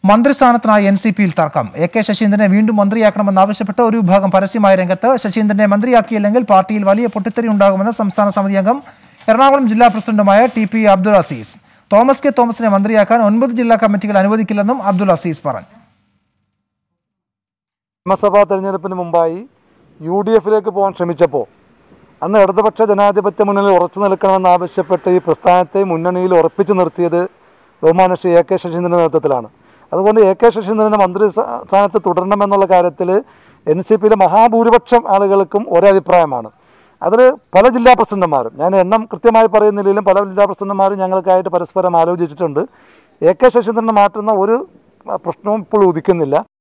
മന്ത്രിസ്ഥാനത്തിനായി N C പിയിൽ തർക്കം A K ശശീന്ദ്രനെ വീണ്ടും മന്ത്രിയാക്കണമെന്നാവശ്യപ്പെട്ട് ഒരു വിഭാഗം പരസ്യമായ രംഗത്ത് ശശീന്ദ്രനെ മന്ത്രിയാക്കിയില്ലെങ്കിൽ പാർട്ടിയിൽ വലിയ പൊട്ടിത്തെറി ഉണ്ടാകുമെന്ന് സംസ്ഥാന സമിതി അംഗം എറണാകുളം ജില്ലാ പ്രസിഡന്റുമായ T P Abdul Azeez Thomas K തോമസിനെ മന്ത്രിയാക്കാൻ ഒൻപത് ജില്ലാ കമ്മിറ്റികൾ അനുവദിക്കില്ലെന്നും അബ്ദുൽ അസീസ് പറഞ്ഞു നിയമസഭാ തെരഞ്ഞെടുപ്പിന് മുമ്പായി യു ഡി എഫിലേക്ക് പോകാൻ ശ്രമിച്ചപ്പോൾ അന്ന് ഇടതുപക്ഷ ജനാധിപത്യ മുന്നണിയിൽ ഉറച്ചു നിൽക്കണമെന്നാവശ്യപ്പെട്ട് ഈ പ്രസ്ഥാനത്തെ മുന്നണിയിൽ ഉറപ്പിച്ചു നിർത്തിയത് ബഹുമാന ശ്രീ എ കെ ശശീന്ദ്രൻ്റെ നേതൃത്വത്തിലാണ് അതുകൊണ്ട് എ കെ ശശീന്ദ്രൻ്റെ മന്ത്രി സ്ഥാ- സ്ഥാനത്ത് തുടരണമെന്നുള്ള കാര്യത്തിൽ എൻ സി പിയിലെ മഹാഭൂരിപക്ഷം ആളുകൾക്കും ഒരേ അഭിപ്രായമാണ് അതിൽ പല ജില്ലാ പ്രസിഡന്റുമാരും ഞാൻ എണ്ണം കൃത്യമായി പറയുന്നില്ലെങ്കിലും പല ജില്ലാ പ്രസിഡന്റുമാരും ഞങ്ങൾക്കായിട്ട് പരസ്പരം ആലോചിച്ചിട്ടുണ്ട് എ കെ ശശീന്ദ്രനെ മാറ്റുന്ന ഒരു പ്രശ്നവും ഇപ്പോൾ ഉദിക്കുന്നില്ല